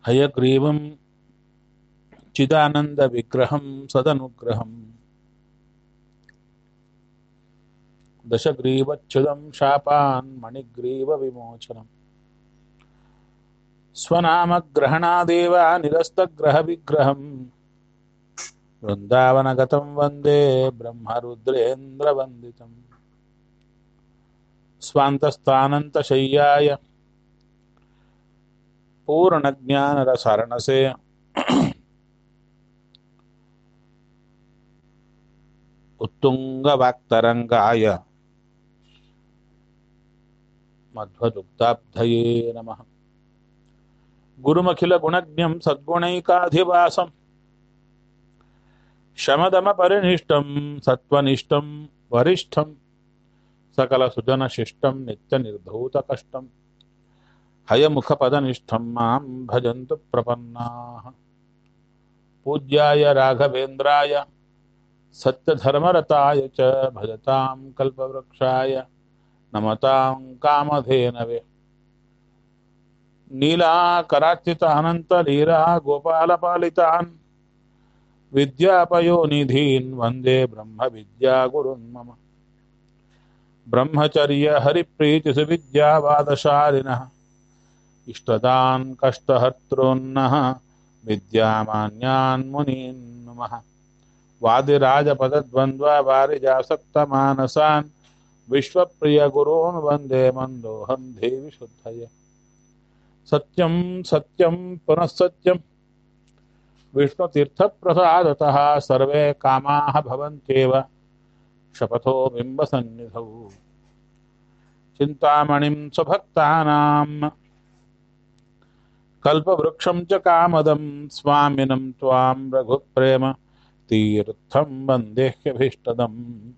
హయగ్రీవం చిదానంద విగ్రహం సదనుగ్రహం దశగ్రీవచ్యుతం శాపాన్ మణిగ్రీవ విమోచనం స్వనామగ్రహణాదేవ నిరస్తగ్రహ విగ్రహం బృందావనగతం వందే బ్రహ్మరుద్రేంద్రవందితం స్వాంతస్థానంతశయ్యాయ పూర్ణజ్ఞానరసరణసే उत्तुङ्गवाक्तरङ्गाय मध्वदुग्धाब्धये नमः गुरुमखिलगुणज्ञं सद्गुणैकाधिवासं शमदमपरिनिष्टं सत्त्वनिष्ठं वरिष्ठं सकलसुजनशिष्टं नित्यनिर्धूतकष्टं हयमुखपदनिष्ठं मां भजन्तु प्रपन्नाः पूज्याय राघवेन्द्राय सत्यधर्मरताय च भजतां कल्पवृक्षाय नमतां कामधेनवे नीलाकरार्चितानन्तलीला गोपालपालितान् विद्यापयोनिधीन् वन्दे ब्रह्मविद्यागुरुन् मम ब्रह्मचर्यहरिप्रीतिसुविद्यावादशालिनः इष्टदान् कष्टहर्तॄन्नः विद्यामान्यान् मुनीन् नमः वादिराजपदद्वन्द्ववारिजासक्तमानसान् विश्वप्रियगुरून् वन्दे मन्दोऽहं देवि शुद्धय सत्यं सत्यं पुनः सत्यं विष्णुतीर्थप्रसादतः सर्वे कामाः भवन्त्येव शपथो बिम्बसन्निधौ चिन्तामणिं स्वभक्तानां कल्पवृक्षं च कामदं स्वामिनं त्वां रघुप्रेम तीर्थं वन्देह्यभीष्टदम्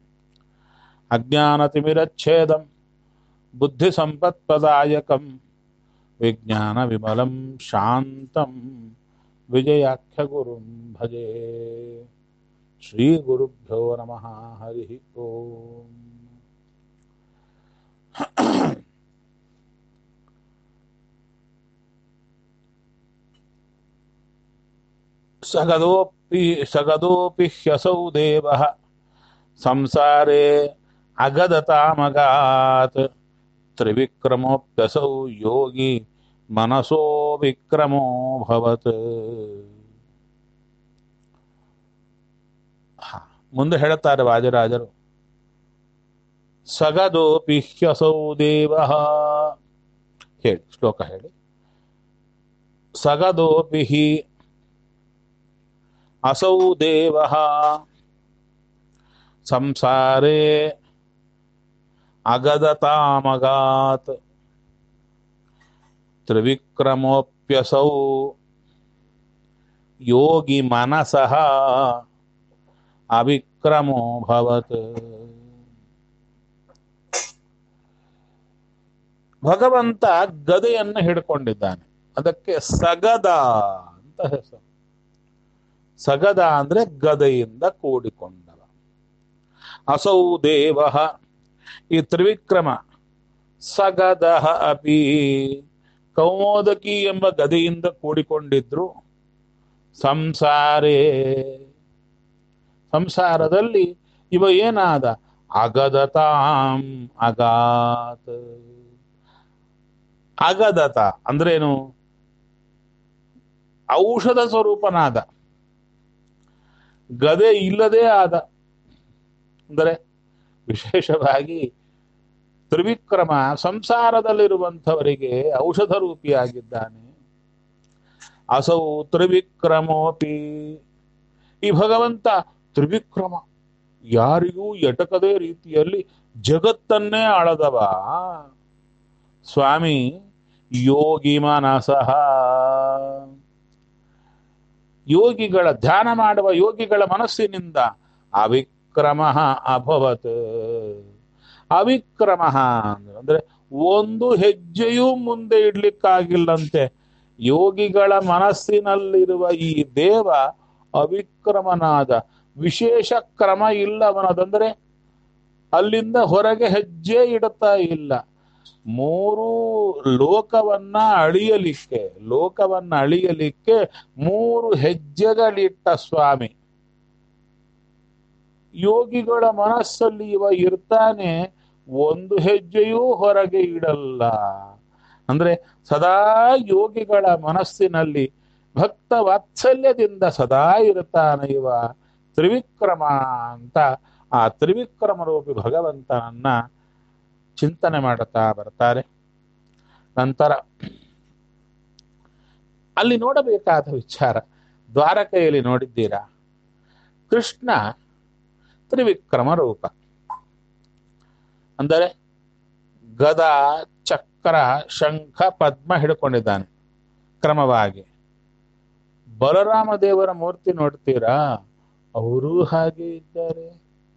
अज्ञानतिमिरच्छेदं बुद्धिसम्पत्प्रदायकं विज्ञानविमलं शान्तं विजयाख्यगुरुं भजे श्रीगुरुभ्यो नमः हरिः ओम् सगदोऽपि सगदोऽपि ह्यसौ देवः संसारे अगदतामगात् त्रिविक्रमोऽप्यसौ योगी मनसो ವಿಕ್ರಮೋಭವತ್ ಹ, ಮುಂದೆ ಹೇಳುತ್ತಾರೆ ವಾಜರಾಜರು ಸಗದೋಪಿ ಹ್ಯಸೌ ದೇವ ಹೇಳಿ ಶ್ಲೋಕ ಹೇಳಿ ಸಗದೋಪಿ ಹಿ असौ देवः संसारे अगदतामगात् त्रिविक्रमोऽप्यसौ योगी मनसः अविक्रमोऽभवत् ಭಗವಂತ ಗದೆಯನ್ನು ಹಿಡ್ಕೊಂಡಿದ್ದಾನೆ ಅದಕ್ಕೆ ಸಗದ ಅಂತ ಹೆಸರು ಸಗದ ಅಂದ್ರೆ ಗದೆಯಿಂದ ಕೂಡಿಕೊಂಡವ ಅಸೌ ದೇವ ಈ ತ್ರಿವಿಕ್ರಮ ಸಗದ ಅಪಿ ಕೌಮೋದಕಿ ಎಂಬ ಗದೆಯಿಂದ ಕೂಡಿಕೊಂಡಿದ್ರು ಸಂಸಾರೇ ಸಂಸಾರದಲ್ಲಿ ಇವ ಏನಾದ ಅಗದತಾಂ ಅಗಾತ್ ಅಗದತ ಅಂದ್ರೇನು ಔಷಧ ಸ್ವರೂಪನಾದ ಗದೆ ಇಲ್ಲದೆ ಆದ ಅಂದರೆ ವಿಶೇಷವಾಗಿ ತ್ರಿವಿಕ್ರಮ ಸಂಸಾರದಲ್ಲಿರುವಂಥವರಿಗೆ ಔಷಧ ರೂಪಿಯಾಗಿದ್ದಾನೆ ಅಸೌ ತ್ರಿವಿಕ್ರಮೋಪಿ ಈ ಭಗವಂತ ತ್ರಿವಿಕ್ರಮ ಯಾರಿಗೂ ಎಟಕದೇ ರೀತಿಯಲ್ಲಿ ಜಗತ್ತನ್ನೇ ಆಳದವ ಸ್ವಾಮಿ ಯೋಗಿ ಮನಸಃ ಯೋಗಿಗಳ ಧ್ಯಾನ ಮಾಡುವ ಯೋಗಿಗಳ ಮನಸ್ಸಿನಿಂದ ಅವಿಕ್ರಮ ಅಭವತ್ ಅವಿಕ್ರಮ ಅಂದ್ರೆ ಒಂದು ಹೆಜ್ಜೆಯೂ ಮುಂದೆ ಇಡ್ಲಿಕ್ಕಾಗಿಲ್ಲಂತೆ ಯೋಗಿಗಳ ಮನಸ್ಸಿನಲ್ಲಿರುವ ಈ ದೇವ ಅವಿಕ್ರಮನಾದ ವಿಶೇಷ ಕ್ರಮ ಇಲ್ಲ ಅವನದಂದ್ರೆ ಅಲ್ಲಿಂದ ಹೊರಗೆ ಹೆಜ್ಜೆ ಇಡುತ್ತಾ ಇಲ್ಲ ಮೂರು ಲೋಕವನ್ನ ಅಳಿಯಲಿಕ್ಕೆ ಲೋಕವನ್ನ ಅಳಿಯಲಿಕ್ಕೆ ಮೂರು ಹೆಜ್ಜೆಗಳಿಟ್ಟ ಸ್ವಾಮಿ ಯೋಗಿಗಳ ಮನಸ್ಸಲ್ಲಿ ಇವ ಇರ್ತಾನೆ ಒಂದು ಹೆಜ್ಜೆಯೂ ಹೊರಗೆ ಇಡಲ್ಲ ಅಂದ್ರೆ ಸದಾ ಯೋಗಿಗಳ ಮನಸ್ಸಿನಲ್ಲಿ ಭಕ್ತ ವಾತ್ಸಲ್ಯದಿಂದ ಸದಾ ಇರ್ತಾನೆ ಇವ ತ್ರಿವಿಕ್ರಮ ಅಂತ ಆ ತ್ರಿವಿಕ್ರಮ ರೂಪಿ ಭಗವಂತನನ್ನ ಚಿಂತನೆ ಮಾಡುತ್ತಾ ಬರ್ತಾರೆ ನಂತರ ಅಲ್ಲಿ ನೋಡಬೇಕಾದ ವಿಚಾರ ದ್ವಾರಕೆಯಲ್ಲಿ ನೋಡಿದ್ದೀರಾ ಕೃಷ್ಣ ತ್ರಿವಿಕ್ರಮ ರೂಪ ಅಂದರೆ ಗದ ಚಕ್ರ ಶಂಖ ಪದ್ಮ ಹಿಡ್ಕೊಂಡಿದ್ದಾನೆ ಕ್ರಮವಾಗಿ ಬಲರಾಮ ದೇವರ ಮೂರ್ತಿ ನೋಡ್ತೀರಾ ಅವರೂ ಹಾಗೆ ಇದ್ದಾರೆ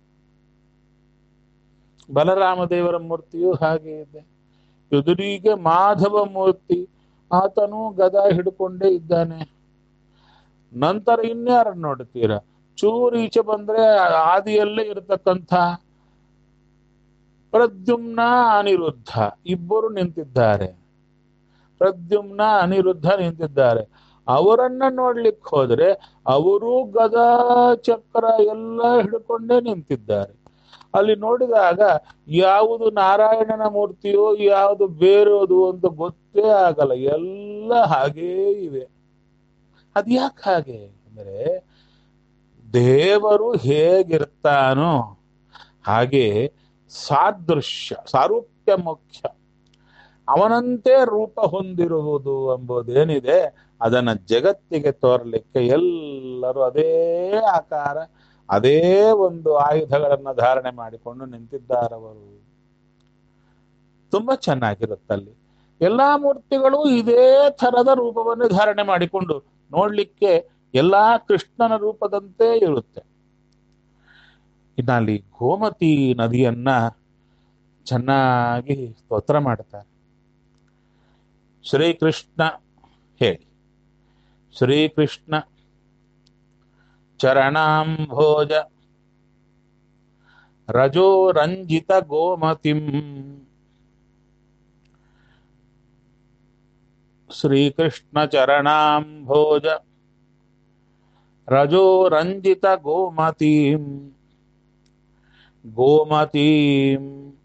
ಬಲರಾಮ ದೇವರ ಮೂರ್ತಿಯೂ ಹಾಗೆ ಇದೆ ಎದುರಿಗೆ ಮಾಧವ ಮೂರ್ತಿ ಆತನು ಗದ ಹಿಡ್ಕೊಂಡೇ ಇದ್ದಾನೆ ನಂತರ ಇನ್ಯಾರ ನೋಡ್ತೀರಾ ಚೂರು ಈಚೆ ಬಂದ್ರೆ ಆದಿಯಲ್ಲೇ ಇರತಕ್ಕಂಥ ಪ್ರದ್ಯುಮ್ನ ಅನಿರುದ್ಧ ಇಬ್ಬರು ನಿಂತಿದ್ದಾರೆ ಪ್ರದ್ಯುಮ್ನ ಅನಿರುದ್ಧ ನಿಂತಿದ್ದಾರೆ ಅವರನ್ನ ನೋಡ್ಲಿಕ್ಕೆ ಹೋದ್ರೆ ಅವರು ಗದ ಚಕ್ರ ಎಲ್ಲ ಹಿಡ್ಕೊಂಡೇ ನಿಂತಿದ್ದಾರೆ ಅಲ್ಲಿ ನೋಡಿದಾಗ ಯಾವುದು ನಾರಾಯಣನ ಮೂರ್ತಿಯೋ ಯಾವುದು ಬೇರೋದು ಅಂತ ಗೊತ್ತೇ ಆಗಲ್ಲ ಎಲ್ಲ ಹಾಗೇ ಇವೆ ಅದ್ಯಾಕೆ ಹಾಗೆ ಅಂದ್ರೆ ದೇವರು ಹೇಗಿರ್ತಾನೋ ಹಾಗೆ ಸಾದೃಶ್ಯ ಸಾರೂಪ್ಯ ಮುಖ್ಯ ಅವನಂತೆ ರೂಪ ಹೊಂದಿರುವುದು ಎಂಬುದೇನಿದೆ ಅದನ್ನ ಜಗತ್ತಿಗೆ ತೋರಲಿಕ್ಕೆ ಎಲ್ಲರೂ ಅದೇ ಆಕಾರ ಅದೇ ಒಂದು ಆಯುಧಗಳನ್ನ ಧಾರಣೆ ಮಾಡಿಕೊಂಡು ನಿಂತಿದ್ದಾರವರು ತುಂಬಾ ಚೆನ್ನಾಗಿರುತ್ತಲ್ಲಿ ಎಲ್ಲಾ ಮೂರ್ತಿಗಳು ಇದೇ ತರದ ರೂಪವನ್ನು ಧಾರಣೆ ಮಾಡಿಕೊಂಡು ನೋಡ್ಲಿಕ್ಕೆ ಎಲ್ಲಾ ಕೃಷ್ಣನ ರೂಪದಂತೆ ಇರುತ್ತೆ ಇನ್ನಲ್ಲಿ ಗೋಮತಿ ನದಿಯನ್ನ ಚೆನ್ನಾಗಿ ಸ್ತೋತ್ರ ಮಾಡ್ತಾರೆ ಶ್ರೀಕೃಷ್ಣ ಹೇಳಿ ಶ್ರೀಕೃಷ್ಣ ಚರಣಾಂಭೋಜ ರಜೋ ರಂಜಿತ ಗೋಮತಿಂ ಶ್ರೀಕೃಷ್ಣ ಚರಣಾಂಭೋಜ ರಜೋ ರಂಜಿತ ಗೋಮತೀಂ ಗೋಮತೀಂ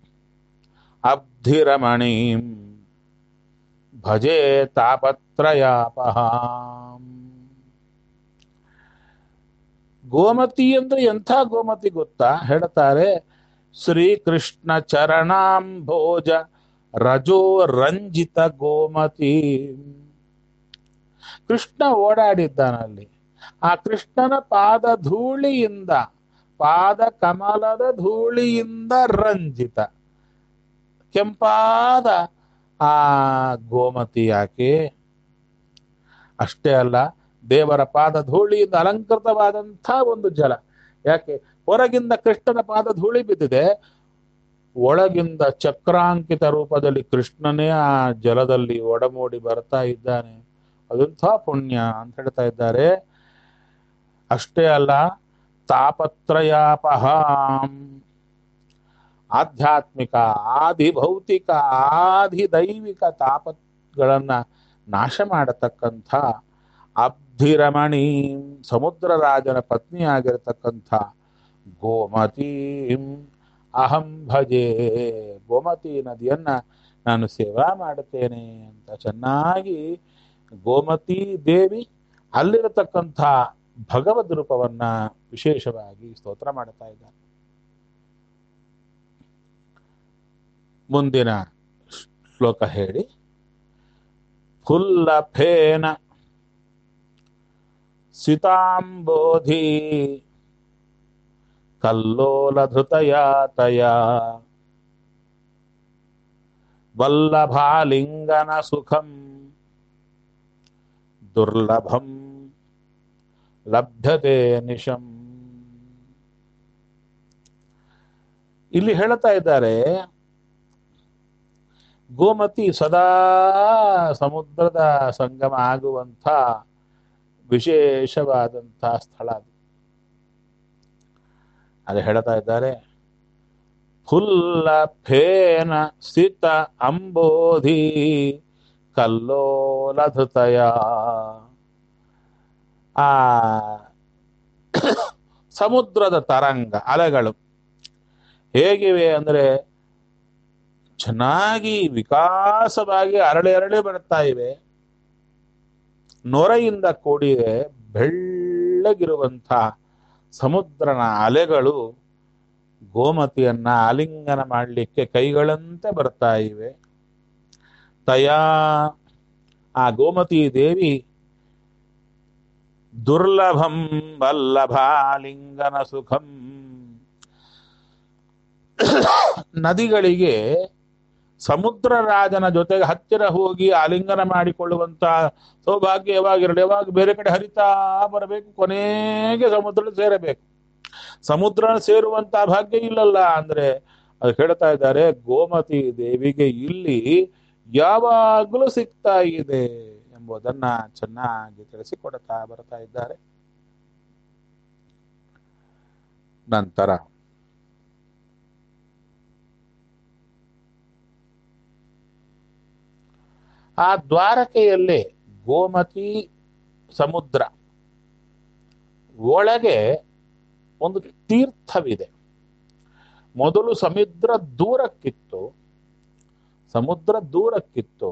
ಅಬ್ಧಿರಮಣೀಂ ಭಜೆ ತಾಪತ್ರಯಾಪಹಾಂ ಗೋಮತಿ ಅಂದ್ರೆ ಎಂಥ ಗೋಮತಿ ಗೊತ್ತಾ ಹೇಳ್ತಾರೆ ಶ್ರೀಕೃಷ್ಣ ಚರಣಾಂಭೋಜ ರಜೋ ರಂಜಿತ ಗೋಮತಿ ಕೃಷ್ಣ ಓಡಾಡಿದ್ದಾನಲ್ಲಿ ಆ ಕೃಷ್ಣನ ಪಾದ ಧೂಳಿಯಿಂದ ಪಾದ ಕಮಲದ ಧೂಳಿಯಿಂದ ರಂಜಿತ ಕೆಂಪಾದ ಆ ಗೋಮತಿ ಯಾಕೆ ಅಷ್ಟೇ ಅಲ್ಲ ದೇವರ ಪಾದ ಧೂಳಿಯಿಂದ ಅಲಂಕೃತವಾದಂಥ ಒಂದು ಜಲ ಯಾಕೆ ಹೊರಗಿಂದ ಕೃಷ್ಣನ ಪಾದ ಧೂಳಿ ಬಿದ್ದಿದೆ ಒಳಗಿಂದ ಚಕ್ರಾಂಕಿತ ರೂಪದಲ್ಲಿ ಕೃಷ್ಣನೇ ಆ ಜಲದಲ್ಲಿ ಒಡಮೂಡಿ ಬರ್ತಾ ಇದ್ದಾನೆ ಅದಂಥ ಪುಣ್ಯ ಅಂತ ಹೇಳ್ತಾ ಇದ್ದಾರೆ ಅಷ್ಟೇ ಅಲ್ಲ ತಾಪತ್ರಯಾಪಹಾಂ ಆಧ್ಯಾತ್ಮಿಕ ಆದಿ ಭೌತಿಕ ಆದಿ ದೈವಿಕ ತಾಪಗಳನ್ನ ನಾಶ ಮಾಡತಕ್ಕಂಥ ಅಬ್ಧಿರಮಣಿ ಸಮುದ್ರ ರಾಜನ ಪತ್ನಿಯಾಗಿರತಕ್ಕಂಥ ಗೋಮತೀಂ ಅಹಂ ಭಜೆ ಗೋಮತಿ ನದಿಯನ್ನ ನಾನು ಸೇವಾ ಮಾಡುತ್ತೇನೆ ಅಂತ ಚೆನ್ನಾಗಿ ಗೋಮತಿ ದೇವಿ ಅಲ್ಲಿರತಕ್ಕಂಥ ಭಗವದ್ ರೂಪವನ್ನ ವಿಶೇಷವಾಗಿ ಸ್ತೋತ್ರ ಮಾಡ್ತಾ ಇದ್ದಾರೆ ಮುಂದಿನ ಶ್ಲೋಕ ಹೇಳಿ ಫುಲ್ಲಫೇನ ಸಿತಾಂಬೋಧಿ ಕಲ್ಲೋಲಧೃತಯಾತಯ ವಲ್ಲಭಾಲಿಂಗನ ಸುಖಂ ದುರ್ಲಭಂ ಲಭ್ಯತೆ ನಿಶಂ ಇಲ್ಲಿ ಹೇಳ್ತಾ ಇದ್ದಾರೆ ಗೋಮತಿ ಸದಾ ಸಮುದ್ರದ ಸಂಗಮ ಆಗುವಂಥ ವಿಶೇಷವಾದಂಥ ಸ್ಥಳ ಅದು ಅದು ಹೇಳ್ತಾ ಇದ್ದಾರೆ ಫುಲ್ಲ ಫೇನ ಸಿತ ಅಂಬೋಧಿ ಕಲ್ಲೋಲಧೃತಯ ಆ ಸಮುದ್ರದ ತರಂಗ ಅಲೆಗಳು ಹೇಗಿವೆ ಅಂದ್ರೆ ಚೆನ್ನಾಗಿ ವಿಕಾಸವಾಗಿ ಅರಳಿ ಅರಳಿ ಬರ್ತಾ ಇವೆ ನೊರೆಯಿಂದ ಕೂಡಿವೆ ಬೆಳ್ಳಗಿರುವಂಥ ಸಮುದ್ರನ ಅಲೆಗಳು ಗೋಮತಿಯನ್ನ ಆಲಿಂಗನ ಮಾಡಲಿಕ್ಕೆ ಕೈಗಳಂತೆ ಬರ್ತಾ ಇವೆ ತಯಾ ಆ ಗೋಮತಿ ದೇವಿ ದುರ್ಲಭಂ ವಲ್ಲಭಾಲಿಂಗನ ಸುಖಂ ನದಿಗಳಿಗೆ ಸಮುದ್ರ ರಾಜನ ಜೊತೆಗೆ ಹತ್ತಿರ ಹೋಗಿ ಆಲಿಂಗನ ಮಾಡಿಕೊಳ್ಳುವಂತ ಸೌಭಾಗ್ಯ ಯಾವಾಗಿರಲಿ ಯಾವಾಗ ಬೇರೆ ಕಡೆ ಹರಿತಾ ಬರಬೇಕು ಕೊನೆಗೆ ಸಮುದ್ರ ಸೇರಬೇಕು ಸಮುದ್ರ ಸೇರುವಂತ ಭಾಗ್ಯ ಇಲ್ಲಲ್ಲ ಅಂದ್ರೆ ಅದು ಹೇಳ್ತಾ ಇದ್ದಾರೆ ಗೋಮತಿ ದೇವಿಗೆ ಇಲ್ಲಿ ಯಾವಾಗಲೂ ಸಿಗ್ತಾ ಇದೆ ಎಂಬುದನ್ನ ಚೆನ್ನಾಗಿ ತಿಳಿಸಿಕೊಡ್ತಾ ಬರ್ತಾ ಇದ್ದಾರೆ ನಂತರ ಆ ದ್ವಾರಕೆಯಲ್ಲಿ ಗೋಮತಿ ಸಮುದ್ರ ಒಳಗೆ ಒಂದು ತೀರ್ಥವಿದೆ ಮೊದಲು ಸಮುದ್ರ ದೂರಕ್ಕಿತ್ತು ಸಮುದ್ರ ದೂರಕ್ಕಿತ್ತು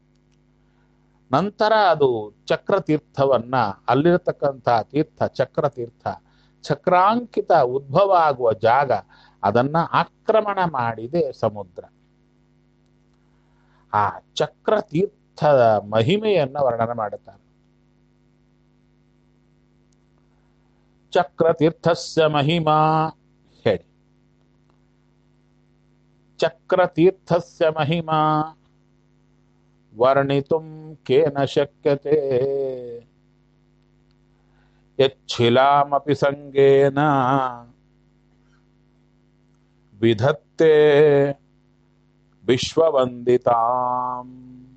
ನಂತರ ಅದು ಚಕ್ರ ತೀರ್ಥವನ್ನ ಅಲ್ಲಿರತಕ್ಕಂಥ ತೀರ್ಥ ಚಕ್ರ ತೀರ್ಥ ಚಕ್ರಾಂಕಿತ ಉದ್ಭವ ಆಗುವ ಜಾಗ ಅದನ್ನ ಆಕ್ರಮಣ ಮಾಡಿದೆ ಸಮುದ್ರ ಆ ಚಕ್ರ ತೀರ್ಥದ ಮಹಿಮೆಯನ್ನ ವರ್ಣನೆ ಮಾಡುತ್ತಾರೆ ಚಕ್ರ ತೀರ್ಥಸ್ಯ ಮಹಿಮಾ ಹೇಳಿ ಚಕ್ರ ತೀರ್ಥಸ್ಯ ಮಹಿಮಾ ವರ್ಣಿತುಂ ಕೇನ ಶಕ್ಯತೆ ಯಚ್ಛಿಲಾಮಪಿ ಸಂಗೇನ ವಿಧತ್ತೆ ವಿಶ್ವವಂದಿತಾಂ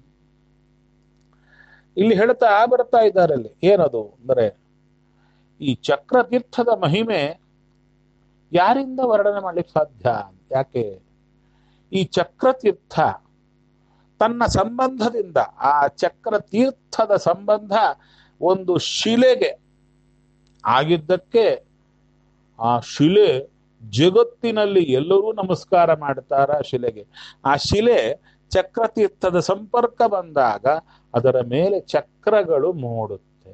ಇಲ್ಲಿ ಹೇಳ್ತಾ ಬರ್ತಾ ಇದ್ದಾರೆ ಅಲ್ಲಿ ಏನದು ಅಂದರೆ ಈ ಚಕ್ರತೀರ್ಥದ ಮಹಿಮೆ ಯಾರಿಂದ ವರ್ಣನೆ ಮಾಡ್ಲಿಕ್ಕೆ ಸಾಧ್ಯ ಯಾಕೆ ಈ ಚಕ್ರತೀರ್ಥ ತನ್ನ ಸಂಬಂಧದಿಂದ ಆ ಚಕ್ರತೀರ್ಥದ ಸಂಬಂಧ ಒಂದು ಶಿಲೆಗೆ ಆಗಿದ್ದಕ್ಕೆ ಆ ಶಿಲೆ ಜಗತ್ತಿನಲ್ಲಿ ಎಲ್ಲರೂ ನಮಸ್ಕಾರ ಮಾಡ್ತಾರ ಶಿಲೆಗೆ ಆ ಶಿಲೆ ಚಕ್ರತೀರ್ಥದ ಸಂಪರ್ಕ ಬಂದಾಗ ಅದರ ಮೇಲೆ ಚಕ್ರಗಳು ಮೂಡುತ್ತೆ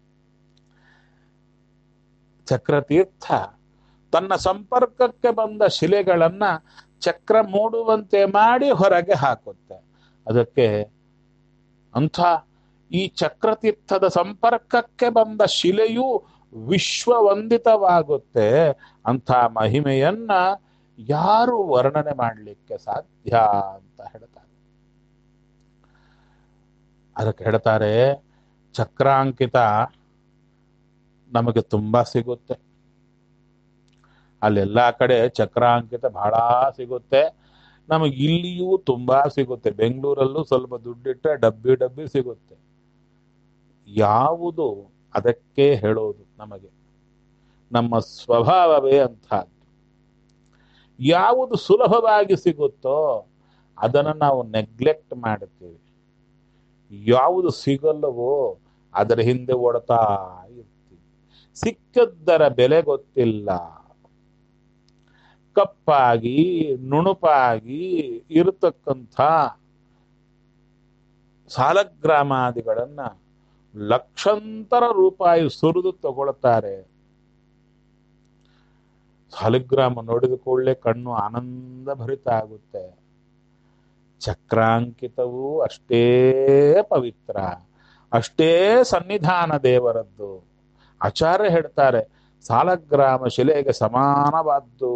ಚಕ್ರತೀರ್ಥ ತನ್ನ ಸಂಪರ್ಕಕ್ಕೆ ಬಂದ ಶಿಲೆಗಳನ್ನ ಚಕ್ರ ಮೂಡುವಂತೆ ಮಾಡಿ ಹೊರಗೆ ಹಾಕುತ್ತೆ ಅದಕ್ಕೆ ಅಂಥ ಈ ಚಕ್ರತೀರ್ಥದ ಸಂಪರ್ಕಕ್ಕೆ ಬಂದ ಶಿಲೆಯು ವಿಶ್ವವಂದಿತವಾಗುತ್ತೆ ಅಂಥ ಮಹಿಮೆಯನ್ನ ಯಾರು ವರ್ಣನೆ ಮಾಡಲಿಕ್ಕೆ ಸಾಧ್ಯ ಅಂತ ಹೇಳ್ತಾರೆ ಅದಕ್ಕೆ ಹೇಳ್ತಾರೆ ಚಕ್ರಾಂಕಿತ ನಮಗೆ ತುಂಬಾ ಸಿಗುತ್ತೆ ಅಲ್ಲೆಲ್ಲ ಕಡೆ ಚಕ್ರಾಂಕಿತ ಬಹಳ ಸಿಗುತ್ತೆ ನಮಗೆ ಇಲ್ಲಿಯೂ ತುಂಬಾ ಸಿಗುತ್ತೆ ಬೆಂಗಳೂರಲ್ಲೂ ಸ್ವಲ್ಪ ದುಡ್ಡಿಟ್ಟರೆ ಡಬ್ಬಿ ಡಬ್ಬಿ ಸಿಗುತ್ತೆ ಯಾವುದು ಅದಕ್ಕೆ ಹೇಳೋದು ನಮಗೆ ನಮ್ಮ ಸ್ವಭಾವವೇ ಅಂತಹದ್ದು ಯಾವುದು ಸುಲಭವಾಗಿ ಸಿಗುತ್ತೋ ಅದನ್ನು ನಾವು ನೆಗ್ಲೆಕ್ಟ್ ಮಾಡುತ್ತೀವಿ ಯಾವುದು ಸಿಗಲ್ಲವೋ ಅದರ ಹಿಂದೆ ಓಡ್ತಾ ಇರ್ತೀವಿ ಸಿಕ್ಕದ್ದರ ಬೆಲೆ ಗೊತ್ತಿಲ್ಲ ಕಪ್ಪಾಗಿ ನುಣುಪಾಗಿ ಇರತಕ್ಕಂಥ ಸಾಲಗ್ರಾಮಾದಿಗಳನ್ನ ಲಕ್ಷಾಂತರ ರೂಪಾಯಿ ಸುರಿದು ತಗೊಳ್ತಾರೆ ಸಾಲಿಗ್ರಾಮ ನೋಡಿದ ಕೂಡಲೇ ಕಣ್ಣು ಆನಂದ ಭರಿತ ಆಗುತ್ತೆ ಚಕ್ರಾಂಕಿತವೂ ಅಷ್ಟೇ ಪವಿತ್ರ ಅಷ್ಟೇ ಸನ್ನಿಧಾನ ದೇವರದ್ದು ಆಚಾರ್ಯ ಹೇಳ್ತಾರೆ ಸಾಲಗ್ರಾಮ ಶಿಲೆಗೆ ಸಮಾನವಾದ್ದು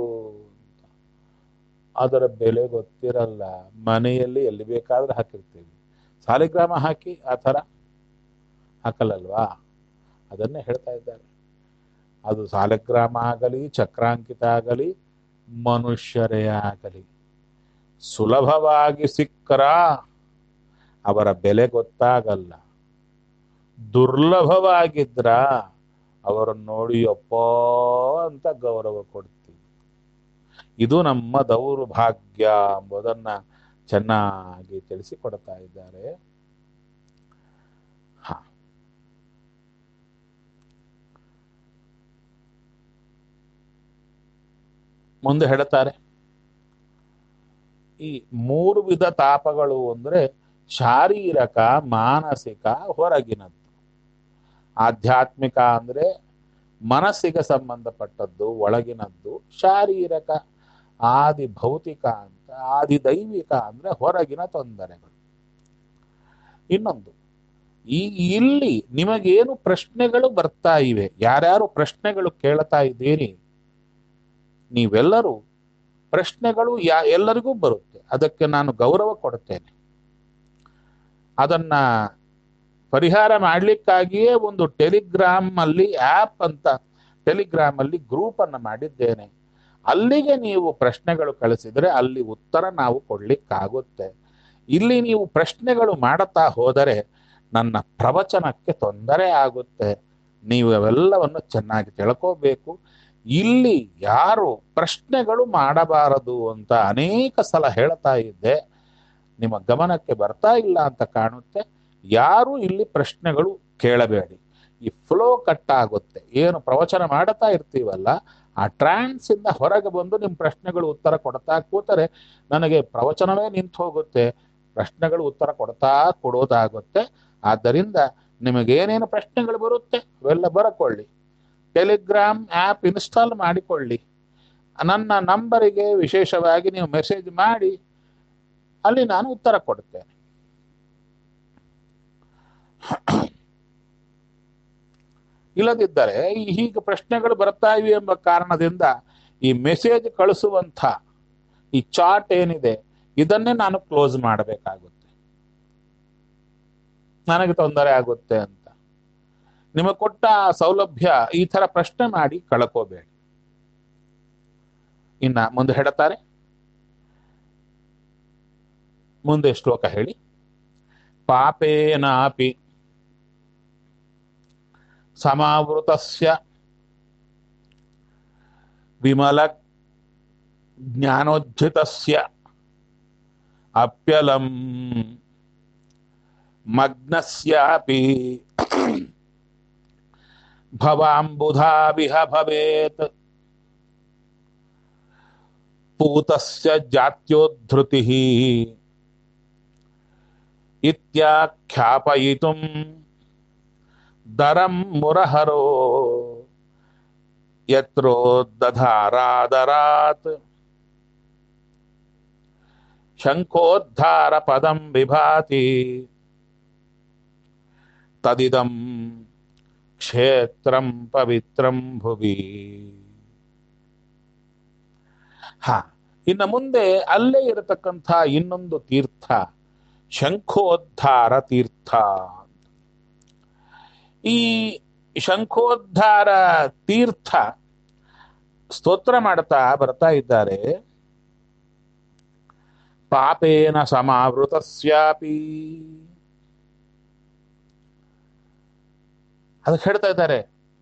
ಅದರ ಬೆಲೆ ಗೊತ್ತಿರಲ್ಲ ಮನೆಯಲ್ಲಿ ಎಲ್ಲಿ ಬೇಕಾದ್ರೆ ಹಾಕಿರ್ತೀವಿ ಸಾಲಿಗ್ರಾಮ ಹಾಕಿ ಆ ಥರ ಹಾಕಲ್ಲಲ್ವಾ ಅದನ್ನೇ ಹೇಳ್ತಾ ಇದ್ದಾರೆ ಅದು ಸಾಲಗ್ರಾಮ ಆಗಲಿ ಚಕ್ರಾಂಕಿತ ಆಗಲಿ ಮನುಷ್ಯರೇ ಆಗಲಿ ಸುಲಭವಾಗಿ ಸಿಕ್ಕರ ಅವರ ಬೆಲೆ ಗೊತ್ತಾಗಲ್ಲ ದುರ್ಲಭವಾಗಿದ್ರ ಅವರನ್ನು ನೋಡಿ ಅಪ್ಪ ಅಂತ ಗೌರವ ಕೊಡ್ತೀವಿ ಇದು ನಮ್ಮ ದೌರ್ಭಾಗ್ಯ ಎಂಬುದನ್ನ ಚೆನ್ನಾಗಿ ತಿಳಿಸಿಕೊಡ್ತಾ ಇದ್ದಾರೆ ಹ ಮುಂದೆ ಹೇಳ್ತಾರೆ ಈ ಮೂರು ವಿಧ ತಾಪಗಳು ಅಂದ್ರೆ ಶಾರೀರಕ ಮಾನಸಿಕ ಹೊರಗಿನದ್ದು ಆಧ್ಯಾತ್ಮಿಕ ಅಂದ್ರೆ ಮನಸ್ಸಿಗೆ ಸಂಬಂಧಪಟ್ಟದ್ದು ಒಳಗಿನದ್ದು ಶಾರೀರಕ ಆದಿ ಭೌತಿಕ ಅಂತ ಆದಿ ದೈವಿಕ ಅಂದ್ರೆ ಹೊರಗಿನ ತೊಂದರೆಗಳು ಇನ್ನೊಂದು ಈ ಇಲ್ಲಿ ನಿಮಗೇನು ಪ್ರಶ್ನೆಗಳು ಬರ್ತಾ ಇವೆ ಯಾರ್ಯಾರು ಪ್ರಶ್ನೆಗಳು ಕೇಳ್ತಾ ಇದ್ದೀರಿ ನೀವೆಲ್ಲರೂ ಪ್ರಶ್ನೆಗಳು ಯಾ ಎಲ್ಲರಿಗೂ ಬರುತ್ತೆ ಅದಕ್ಕೆ ನಾನು ಗೌರವ ಕೊಡುತ್ತೇನೆ ಅದನ್ನ ಪರಿಹಾರ ಮಾಡಲಿಕ್ಕಾಗಿಯೇ ಒಂದು ಟೆಲಿಗ್ರಾಮ್ ಅಲ್ಲಿ ಆಪ್ ಅಂತ ಟೆಲಿಗ್ರಾಮ್ ಅಲ್ಲಿ ಗ್ರೂಪ್ ಅನ್ನು ಮಾಡಿದ್ದೇನೆ ಅಲ್ಲಿಗೆ ನೀವು ಪ್ರಶ್ನೆಗಳು ಕಳಿಸಿದ್ರೆ ಅಲ್ಲಿ ಉತ್ತರ ನಾವು ಕೊಡ್ಲಿಕ್ಕಾಗುತ್ತೆ ಇಲ್ಲಿ ನೀವು ಪ್ರಶ್ನೆಗಳು ಮಾಡುತ್ತಾ ಹೋದರೆ ನನ್ನ ಪ್ರವಚನಕ್ಕೆ ತೊಂದರೆ ಆಗುತ್ತೆ ನೀವು ಅವೆಲ್ಲವನ್ನು ಚೆನ್ನಾಗಿ ತಿಳ್ಕೋಬೇಕು ಇಲ್ಲಿ ಯಾರು ಪ್ರಶ್ನೆಗಳು ಮಾಡಬಾರದು ಅಂತ ಅನೇಕ ಸಲ ಹೇಳ್ತಾ ಇದ್ದೆ ನಿಮ್ಮ ಗಮನಕ್ಕೆ ಬರ್ತಾ ಇಲ್ಲ ಅಂತ ಕಾಣುತ್ತೆ ಯಾರು ಇಲ್ಲಿ ಪ್ರಶ್ನೆಗಳು ಕೇಳಬೇಡಿ ಈ ಫ್ಲೋ ಕಟ್ ಆಗುತ್ತೆ ಏನು ಪ್ರವಚನ ಮಾಡುತ್ತಾ ಇರ್ತೀವಲ್ಲ ಆ ಟ್ರಾನ್ಸ್ ಇಂದ ಹೊರಗೆ ಬಂದು ನಿಮ್ಮ ಪ್ರಶ್ನೆಗಳು ಉತ್ತರ ಕೊಡ್ತಾ ಕೂತರೆ ನನಗೆ ಪ್ರವಚನವೇ ನಿಂತು ಹೋಗುತ್ತೆ ಪ್ರಶ್ನೆಗಳು ಉತ್ತರ ಕೊಡ್ತಾ ಕೊಡೋದಾಗುತ್ತೆ ಆದ್ದರಿಂದ ನಿಮಗೇನೇನು ಪ್ರಶ್ನೆಗಳು ಬರುತ್ತೆ ಅವೆಲ್ಲ ಬರಕೊಳ್ಳಿ ಟೆಲಿಗ್ರಾಮ್ ಆ್ಯಪ್ ಇನ್ಸ್ಟಾಲ್ ಮಾಡಿಕೊಳ್ಳಿ ನನ್ನ ನಂಬರಿಗೆ ವಿಶೇಷವಾಗಿ ನೀವು ಮೆಸೇಜ್ ಮಾಡಿ ಅಲ್ಲಿ ನಾನು ಉತ್ತರ ಕೊಡುತ್ತೇನೆ ಇಲ್ಲದಿದ್ದರೆ ಈ ಹೀಗೆ ಪ್ರಶ್ನೆಗಳು ಬರ್ತಾ ಇವೆ ಎಂಬ ಕಾರಣದಿಂದ ಈ ಮೆಸೇಜ್ ಕಳಿಸುವಂಥ ಈ ಚಾಟ್ ಏನಿದೆ ಇದನ್ನೇ ನಾನು ಕ್ಲೋಸ್ ಮಾಡಬೇಕಾಗುತ್ತೆ ನನಗೆ ತೊಂದರೆ ಆಗುತ್ತೆ ಅಂತ ನಿಮಗೆ ಕೊಟ್ಟ ಸೌಲಭ್ಯ ಈ ತರ ಪ್ರಶ್ನೆ ಮಾಡಿ ಕಳ್ಕೋಬೇಡಿ ಇನ್ನ ಮುಂದೆ ಹೇಳ್ತಾರೆ ಮುಂದೆ ಶ್ಲೋಕ ಹೇಳಿ ಪಾಪೇನಾಪಿ ಸಮಾವೃತಸ್ಯ ವಿಮಲ ಜ್ಞಾನೋಜ್ಜಿತಸ್ಯ ಅಪ್ಯಲಂ ಮಗ್ನಸ್ಯಾಪಿ ಭವಾಂಬುಧಾವಿಹ ಭವೇತ್ ಪೂತಸ್ಯ ಜಾತ್ಯೋದ್ಧೃತಿ ಇತ್ಯಾಖ್ಯಾಪಯಿತುಂ ದರಂ ಮುರಹರೋ ಯತ್ರೋದ್ಧಾರಾದರಾತ್ ಶಂಖೋದ್ಧಾರ ಪದಂ ವಿಭಾತಿ ತದಿದಂ ಕ್ಷೇತ್ರಂ ಪವಿತ್ರಂ ಭುವಿ ಹ ಇನ್ನು ಮುಂದೆ ಅಲ್ಲೇ ಇರತಕ್ಕಂಥ ಇನ್ನೊಂದು ತೀರ್ಥ ಶಂಖೋದ್ಧಾರ ತೀರ್ಥ ಈ ಶಂಖೋದ್ಧಾರ ತೀರ್ಥ ಸ್ತೋತ್ರ ಮಾಡ್ತಾ ಬರ್ತಾ ಇದ್ದಾರೆ ಪಾಪೇನ ಸಮಾವೃತಸ್ಯಾಪಿ ಅದಕ್ಕೆ ಹೇಳ್ತಾ ಇದ್ದಾರೆ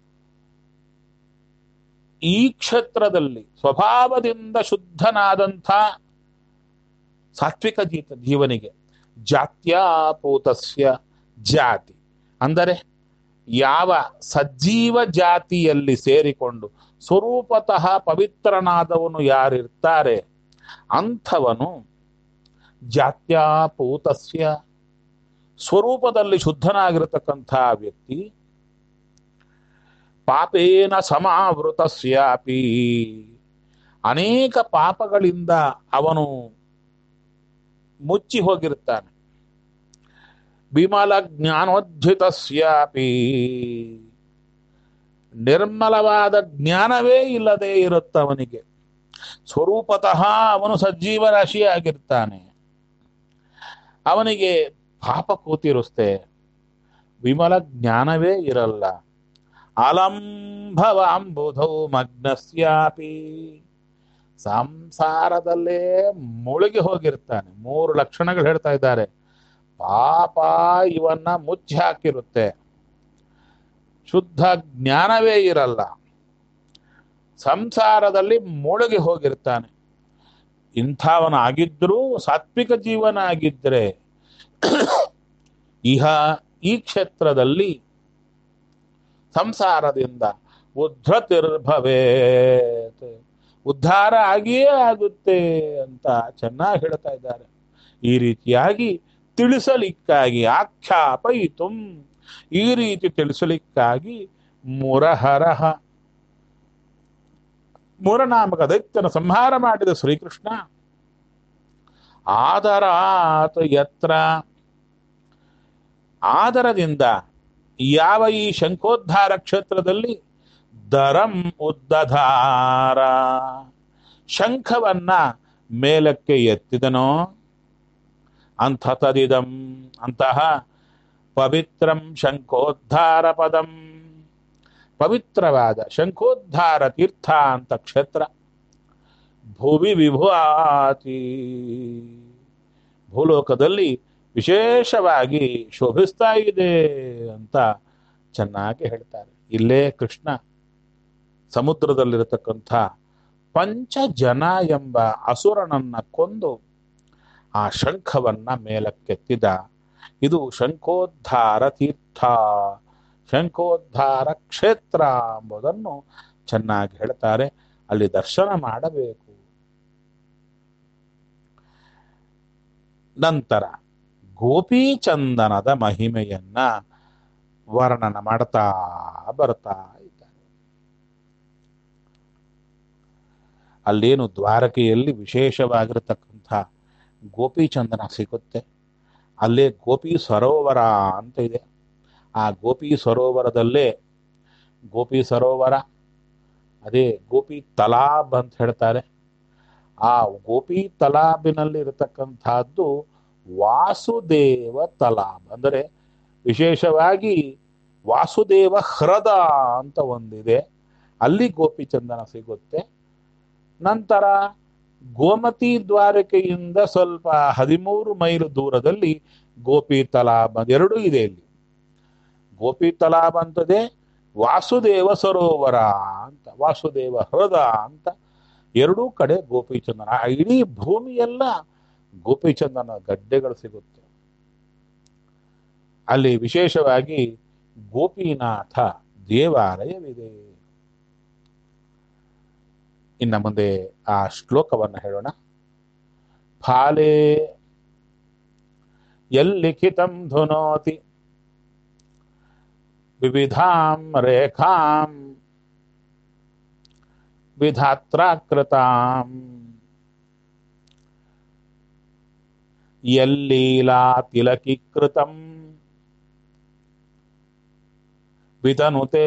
ಈ ಕ್ಷೇತ್ರದಲ್ಲಿ ಸ್ವಭಾವದಿಂದ ಶುದ್ಧನಾದಂಥ ಸಾತ್ವಿಕ ಜೀತ ಜೀವನಿಗೆ ಜಾತ್ಯಾಪೂತಸ್ಯ ಜಾತಿ ಅಂದರೆ ಯಾವ ಸಜ್ಜೀವ ಜಾತಿಯಲ್ಲಿ ಸೇರಿಕೊಂಡು ಸ್ವರೂಪತಃ ಪವಿತ್ರನಾದವನು ಯಾರಿರ್ತಾರೆ ಅಂಥವನು ಜಾತ್ಯಾಪೂತಸ್ಯ ಸ್ವರೂಪದಲ್ಲಿ ಶುದ್ಧನಾಗಿರತಕ್ಕಂಥ ವ್ಯಕ್ತಿ ಪಾಪೇನ ಸಮಾವೃತಸ್ಯಾಪಿ ಅನೇಕ ಪಾಪಗಳಿಂದ ಅವನು ಮುಚ್ಚಿ ಹೋಗಿರ್ತಾನೆ ವಿಮಲ ಜ್ಞಾನೋದ್ಧಿತಸ್ಯಾಪಿ ನಿರ್ಮಲವಾದ ಜ್ಞಾನವೇ ಇಲ್ಲದೆ ಇರುತ್ತವನಿಗೆ ಸ್ವರೂಪತಃ ಅವನು ಸಜ್ಜೀವ ರಾಶಿಯಾಗಿರ್ತಾನೆ ಅವನಿಗೆ ಪಾಪ ಕೂತಿರುಸ್ತೆ ವಿಮಲ ಜ್ಞಾನವೇ ಇರಲ್ಲ ಅಲಂಭವಾಂಬುಧೌ ಮಗ್ನಸ್ಯಾಪಿ ಸಂಸಾರದಲ್ಲೇ ಮುಳುಗಿ ಹೋಗಿರ್ತಾನೆ ಮೂರು ಲಕ್ಷಣಗಳು ಹೇಳ್ತಾ ಇದ್ದಾರೆ ಪಾಪ ಇವನ್ನ ಮುಚ್ಚಿ ಹಾಕಿರುತ್ತೆ ಶುದ್ಧ ಜ್ಞಾನವೇ ಇರಲ್ಲ ಸಂಸಾರದಲ್ಲಿ ಮುಳುಗಿ ಹೋಗಿರ್ತಾನೆ ಇಂಥವನಾಗಿದ್ರೂ ಸಾತ್ವಿಕ ಜೀವನ ಆಗಿದ್ರೆ ಇಹ ಈ ಕ್ಷೇತ್ರದಲ್ಲಿ ಸಂಸಾರದಿಂದ ಉದ್ಧತಿರ್ಭವೇತ್ ಉದ್ಧಾರ ಆಗಿಯೇ ಆಗುತ್ತೆ ಅಂತ ಚೆನ್ನಾಗಿ ಹೇಳ್ತಾ ಇದ್ದಾರೆ ಈ ರೀತಿಯಾಗಿ ತಿಳಿಸಲಿಕ್ಕಾಗಿ ಆಖ್ಯಾಪಯಿತು ಈ ರೀತಿ ತಿಳಿಸಲಿಕ್ಕಾಗಿ ಮುರಹರಹ ಮೂರನಾಮಕ ದೈತ್ಯನ ಸಂಹಾರ ಮಾಡಿದ ಶ್ರೀಕೃಷ್ಣ ಆದರಾತ್ ಯತ್ರ ಆದರದಿಂದ ಯಾವ ಈ ಶಂಖೋದ್ಧಾರ ಕ್ಷೇತ್ರದಲ್ಲಿ ದರಂ ಉದ್ದಧಾರ ಶಂಖವನ್ನ ಮೇಲಕ್ಕೆ ಎತ್ತಿದನೋ ಅಂಥತದಿದಂ ಅಂತಹ ಪವಿತ್ರಂ ಶಂಖೋದ್ಧಾರ ಪದಂ ಪವಿತ್ರವಾದ ಶಂಖೋದ್ಧಾರ ತೀರ್ಥ ಅಂತ ಕ್ಷೇತ್ರ ಭುವಿ ವಿಭುವಾತಿ ಭೂಲೋಕದಲ್ಲಿ ವಿಶೇಷವಾಗಿ ಶೋಭಿಸ್ತಾ ಇದೆ ಅಂತ ಚೆನ್ನಾಗಿ ಹೇಳ್ತಾರೆ ಇಲ್ಲೇ ಕೃಷ್ಣ ಸಮುದ್ರದಲ್ಲಿರತಕ್ಕಂಥ ಪಂಚಜನ ಎಂಬ ಅಸುರನನ್ನ ಕೊಂದು ಆ ಶಂಖವನ್ನ ಮೇಲಕ್ಕೆತ್ತಿದ ಇದು ಶಂಖೋದ್ಧಾರ ತೀರ್ಥ ಶಂಖೋದ್ಧಾರ ಕ್ಷೇತ್ರ ಎಂಬುದನ್ನು ಚೆನ್ನಾಗಿ ಹೇಳ್ತಾರೆ ಅಲ್ಲಿ ದರ್ಶನ ಮಾಡಬೇಕು ನಂತರ ಗೋಪೀಚಂದನದ ಮಹಿಮೆಯನ್ನ ವರ್ಣನ ಮಾಡ್ತಾ ಬರ್ತಾ ಇದ್ದಾರೆ ಅಲ್ಲೇನು ದ್ವಾರಕೆಯಲ್ಲಿ ವಿಶೇಷವಾಗಿರತಕ್ಕಂಥ ಗೋಪೀಚಂದನ ಸಿಗುತ್ತೆ ಅಲ್ಲೇ ಗೋಪಿ ಸರೋವರ ಅಂತ ಇದೆ ಆ ಗೋಪಿ ಸರೋವರದಲ್ಲೇ ಗೋಪಿ ಸರೋವರ ಅದೇ ಗೋಪಿ ತಲಾಬ್ ಅಂತ ಹೇಳ್ತಾರೆ ಆ ಗೋಪಿ ತಲಾಬಿನಲ್ಲಿ ಇರತಕ್ಕಂಥದ್ದು ವಾಸುದೇವ ತಲಾಬ್ ಅಂದರೆ ವಿಶೇಷವಾಗಿ ವಾಸುದೇವ ಹ್ರದ ಅಂತ ಒಂದಿದೆ ಅಲ್ಲಿ ಗೋಪಿಚಂದನ ಸಿಗುತ್ತೆ ನಂತರ ಗೋಮತಿ ದ್ವಾರಕೆಯಿಂದ ಸ್ವಲ್ಪ ಹದಿಮೂರು ಮೈಲು ದೂರದಲ್ಲಿ ಗೋಪಿ ತಲಾಬ್ ಎರಡೂ ಇದೆ ಇಲ್ಲಿ ಗೋಪಿ ತಲಾಬ್ ಅಂತದೆ ವಾಸುದೇವ ಸರೋವರ ಅಂತ ವಾಸುದೇವ ಹೃದ ಅಂತ ಎರಡೂ ಕಡೆ ಗೋಪಿಚಂದನ ಆ ಇಡೀ ಭೂಮಿಯೆಲ್ಲ ಗೋಪಿಚಂದನ ಗಡ್ಡೆಗಳು ಸಿಗುತ್ತೆ ಅಲ್ಲಿ ವಿಶೇಷವಾಗಿ ಗೋಪಿನಾಥ ದೇವಾಲಯವಿದೆ ಇನ್ನು ಮುಂದೆ ಆ ಶ್ಲೋಕವನ್ನು ಹೇಳೋಣ ಫಾಲೆ ಯಲ್ಲಿಖಿತಂ ಧುನೋತಿ ವಿವಿಧಾಂ ರೇಖಾಂ ವಿಧಾತ್ರಾಕೃತಾಂ ಯಲ್ಲೀಲಾ ತಿಲಕೀಕೃತಂ ವಿತನುತೆ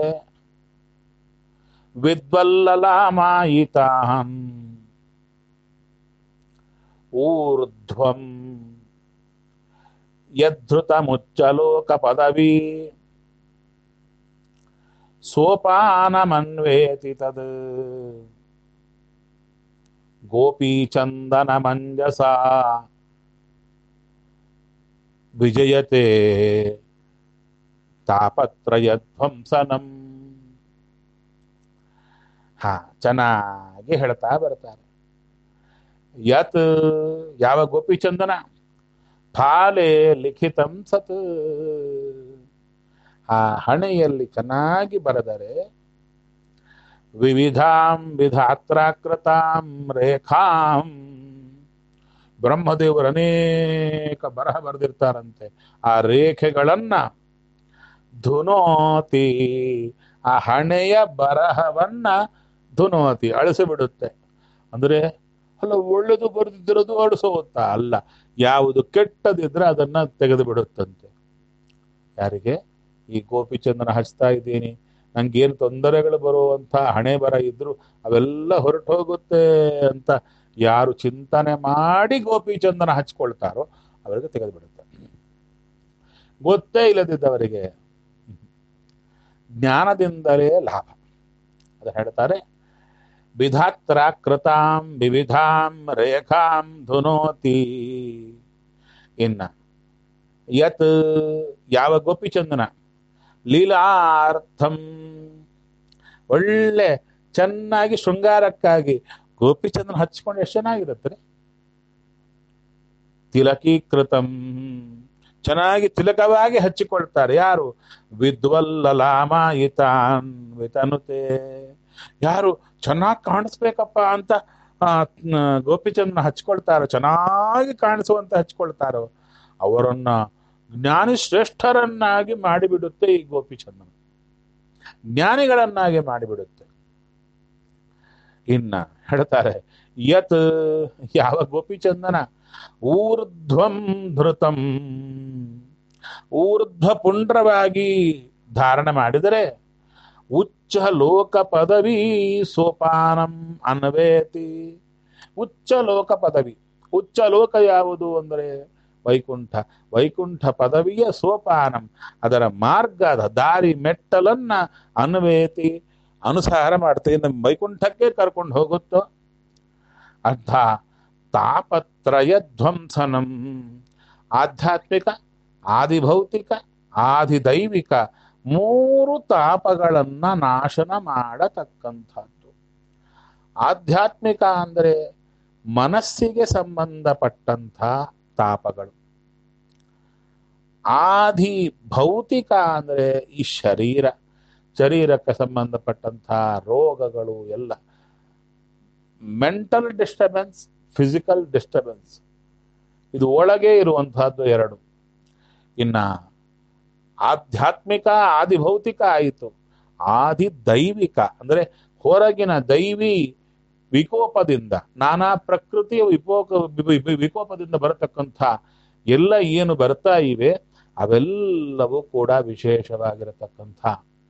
ವಿದ್ವಲ್ಲಲಾಮಾಯಿತಾಂ ಊರ್ಧ್ವಂ ಯದ್ಧೃತಮುಚ್ಚಲೋಕ ಪದವಿ ಸೋಪಾನಮನ್ವೇತಿ ತದ್ ಗೋಪೀಚಂದನ ಮಂಜಸ ವಿಜಯತೆ ತಾಪತ್ರಯಧ್ವಂಸನಂ ಹಾ ಚೆನ್ನಾಗಿ ಹೇಳ್ತಾ ಬರ್ತಾರೆ ಯತ್ ಯಾವ ಗೋಪಿಚಂದನ ಫಾಲೆ ಲಿಖಿತಂ ಸತ್ ಆ ಹಣೆಯಲ್ಲಿ ಚೆನ್ನಾಗಿ ಬರೆದರೆ ವಿವಿಧಾಂ ವಿಧಾತ್ರಾಕೃತಾಂ ರೇಖಾಂ ಬ್ರಹ್ಮದೇವರು ಅನೇಕ ಬರಹ ಬರೆದಿರ್ತಾರಂತೆ ಆ ರೇಖೆಗಳನ್ನ ಧುನೋತಿ ಆ ಹಣೆಯ ಬರಹವನ್ನ ಧುನೋತಿ ಅಳಿಸಿಬಿಡುತ್ತೆ ಅಂದ್ರೆ ಅಲ್ಲ ಒಳ್ಳೇದು ಬರೆದಿದ್ದಿರೋದು ಅಳಿಸೋಗುತ್ತಾ ಅಲ್ಲ ಯಾವುದು ಕೆಟ್ಟದಿದ್ರೆ ಅದನ್ನ ತೆಗೆದು ಬಿಡುತ್ತಂತೆ ಯಾರಿಗೆ ಈ ಗೋಪಿಚಂದನ ಹಚ್ತಾ ಇದ್ದೀನಿ ನಂಗೇನು ತೊಂದರೆಗಳು ಬರುವಂತ ಹಣೆ ಬರ ಇದ್ರು ಅವೆಲ್ಲ ಹೊರಟು ಹೋಗುತ್ತೆ ಅಂತ ಯಾರು ಚಿಂತನೆ ಮಾಡಿ ಗೋಪಿಚಂದನ ಹಚ್ಕೊಳ್ತಾರೋ ಅವರಿಗೆ ತೆಗೆದು ಬಿಡುತ್ತೆ ಗೊತ್ತೇ ಇಲ್ಲದಿದ್ದವರಿಗೆ ಜ್ಞಾನದಿಂದಲೇ ಲಾಭ ಅದು ಹೇಳ್ತಾರೆ ವಿಧಾತ್ರ ಕೃತಾಂ ವಿವಿಧಾಂ ರೇಖಾಂ ಧುನೋತಿ ಇನ್ನ ಯತ್ ಯಾವ ಗೋಪಿಚಂದನ ಲೀಲಾರ್ಥಂ ಒಳ್ಳೆ ಚೆನ್ನಾಗಿ ಶೃಂಗಾರಕ್ಕಾಗಿ ಗೋಪಿಚಂದ್ರನ ಹಚ್ಕೊಂಡು ಎಷ್ಟು ಚೆನ್ನಾಗಿರುತ್ತೆ ತಿಲಕೀಕೃತಂ ಚೆನ್ನಾಗಿ ತಿಲಕವಾಗಿ ಹಚ್ಚಿಕೊಳ್ತಾರೆ ಯಾರು ವಿದ್ವಲ್ಲಲಾಮಾಯಿತಾನ್ ವಿತನುತೆ ಯಾರು ಚೆನ್ನಾಗಿ ಕಾಣಿಸ್ಬೇಕಪ್ಪ ಅಂತ ಆ, ನ- ಗೋಪಿಚಂದ್ರನ ಹಚ್ಕೊಳ್ತಾರೋ ಚೆನ್ನಾಗಿ ಕಾಣಿಸುವಂತ ಹಚ್ಕೊಳ್ತಾರೋ ಅವರನ್ನ ಜ್ಞಾನಿ ಶ್ರೇಷ್ಠರನ್ನಾಗಿ ಮಾಡಿಬಿಡುತ್ತೆ ಈ ಗೋಪಿಚಂದ್ರನ ಜ್ಞಾನಿಗಳನ್ನಾಗಿ ಮಾಡಿಬಿಡುತ್ತೆ ಇನ್ನ ಹೇಳ್ತಾರೆ ಯತ್ ಯಾವ ಗೋಪಿಚಂದನ ಊರ್ಧ್ವಂ ಧೃತಂ ಊರ್ಧ್ವ ಪುಂಡ್ರವಾಗಿ ಧಾರಣೆ ಮಾಡಿದರೆ ಉಚ್ಚ ಲೋಕ ಪದವಿ ಸೋಪಾನಂ ಅನ್ವೇತಿ ಉಚ್ಚ ಲೋಕ ಪದವಿ ಉಚ್ಚ ಲೋಕ ಯಾವುದು ಅಂದರೆ ವೈಕುಂಠ ವೈಕುಂಠ ಪದವಿಯ ಸೋಪಾನಂ ಅದರ ಮಾರ್ಗದ ದಾರಿ ಮೆಟ್ಟಲನ್ನ ಅನ್ವೇತಿ ಅನುಸಾರ ಮಾಡ್ತೀವಿ ನಮ್ಮ ವೈಕುಂಠಕ್ಕೆ ಕರ್ಕೊಂಡು ಹೋಗುತ್ತೋ ಅರ್ಥ ತಾಪತ್ರಯ ಧ್ವಂಸನಂ ಆಧ್ಯಾತ್ಮಿಕ ಆದಿಭೌತಿಕ ಆದಿದೈವಿಕ ಮೂರು ತಾಪಗಳನ್ನ ನಾಶನ ಮಾಡತಕ್ಕಂಥದ್ದು ಆಧ್ಯಾತ್ಮಿಕ ಅಂದರೆ ಮನಸ್ಸಿಗೆ ಸಂಬಂಧಪಟ್ಟಂಥ ತಾಪಗಳು ಆದಿ ಭೌತಿಕ ಅಂದರೆ ಈ ಶರೀರ ಶರೀರಕ್ಕೆ ಸಂಬಂಧಪಟ್ಟಂಥ ರೋಗಗಳು ಎಲ್ಲ ಮೆಂಟಲ್ ಡಿಸ್ಟರ್ಬೆನ್ಸ್ ಫಿಸಿಕಲ್ ಡಿಸ್ಟರ್ಬೆನ್ಸ್ ಇದು ಒಳಗೆ ಇರುವಂತಹದ್ದು ಎರಡು ಇನ್ನ ಆಧ್ಯಾತ್ಮಿಕ ಆದಿಭೌತಿಕ ಆಯಿತು ಆದಿ ದೈವಿಕ ಅಂದ್ರೆ ಹೊರಗಿನ ದೈವಿ ವಿಕೋಪದಿಂದ ನಾನಾ ಪ್ರಕೃತಿಯ ವಿಪೋಕ ವಿ- ವಿ- ವಿಕೋಪದಿಂದ ಬರತಕ್ಕಂಥ ಎಲ್ಲ ಏನು ಬರ್ತಾ ಇವೆ ಅವೆಲ್ಲವೂ ಕೂಡ ವಿಶೇಷವಾಗಿರತಕ್ಕಂಥ